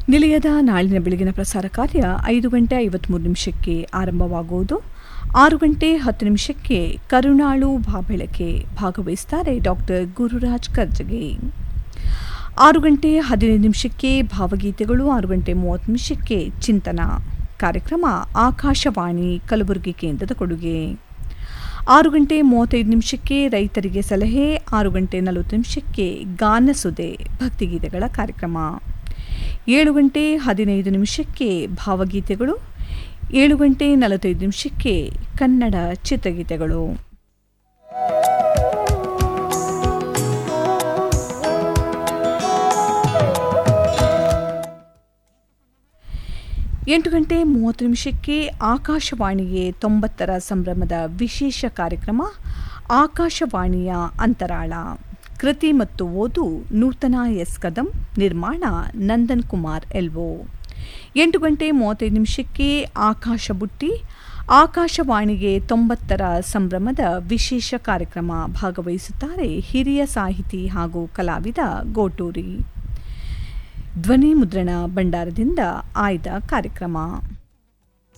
ನಿಲಯದ ನಾಳಿನ ಬೆಳಗಿನ ಪ್ರಸಾರ ಕಾರ್ಯ ಐದು ಗಂಟೆ ಐವತ್ತ್ಮೂರು ನಿಮಿಷಕ್ಕೆ ಆರಂಭವಾಗುವುದು ಆರು ಗಂಟೆ ಹತ್ತು ನಿಮಿಷಕ್ಕೆ ಕರುಣಾಳು ಬಾಬೆಳಕೆ ಭಾಗವಹಿಸುತ್ತಾರೆ ಡಾಕ್ಟರ್ ಗುರುರಾಜ್ ಕರ್ಜಗೆ ಆರು ಗಂಟೆ ಹದಿನೈದು ನಿಮಿಷಕ್ಕೆ ಭಾವಗೀತೆಗಳು ಆರು ಗಂಟೆ ಮೂವತ್ತು ನಿಮಿಷಕ್ಕೆ ಚಿಂತನ ಕಾರ್ಯಕ್ರಮ ಆಕಾಶವಾಣಿ ಕಲಬುರಗಿ ಕೇಂದ್ರದ ಕೊಡುಗೆ ಆರು ಗಂಟೆ ಮೂವತ್ತೈದು ನಿಮಿಷಕ್ಕೆ ರೈತರಿಗೆ ಸಲಹೆ ಆರು ಗಂಟೆ ನಲವತ್ತು ನಿಮಿಷಕ್ಕೆ ಗಾನಸುದೆ ಭಕ್ತಿಗೀತೆಗಳ ಕಾರ್ಯಕ್ರಮ ಏಳು ಗಂಟೆ ಹದಿನೈದು ನಿಮಿಷಕ್ಕೆ ಭಾವಗೀತೆಗಳು ಏಳು ಗಂಟೆ ನಲವತ್ತೈದು ನಿಮಿಷಕ್ಕೆ ಕನ್ನಡ ಚಿತ್ರಗೀತೆಗಳು ಎಂಟು ಗಂಟೆ ಮೂವತ್ತು ನಿಮಿಷಕ್ಕೆ ಆಕಾಶವಾಣಿಗೆ ತೊಂಬತ್ತರ ಸಂಭ್ರಮದ ವಿಶೇಷ ಕಾರ್ಯಕ್ರಮ ಆಕಾಶವಾಣಿಯ ಅಂತರಾಳ ಕೃತಿ ಮತ್ತು ಓದು ನೂತನ ಎಸ್ ಕದಂ ನಿರ್ಮಾಣ ನಂದನ್ ಕುಮಾರ್ ಎಲ್ವೋ ಎಂಟು ಗಂಟೆ ಮೂವತ್ತೈದು ನಿಮಿಷಕ್ಕೆ ಆಕಾಶ ಬುಟ್ಟಿ ಆಕಾಶವಾಣಿಗೆ ತೊಂಬತ್ತರ ಸಂಭ್ರಮದ ವಿಶೇಷ ಕಾರ್ಯಕ್ರಮ ಭಾಗವಹಿಸುತ್ತಾರೆ ಹಿರಿಯ ಸಾಹಿತಿ ಹಾಗೂ ಕಲಾವಿದ ಗೋಟೂರಿ ಧ್ವನಿ ಮುದ್ರಣ ಭಂಡಾರದಿಂದ ಆಯ್ದ ಕಾರ್ಯಕ್ರಮ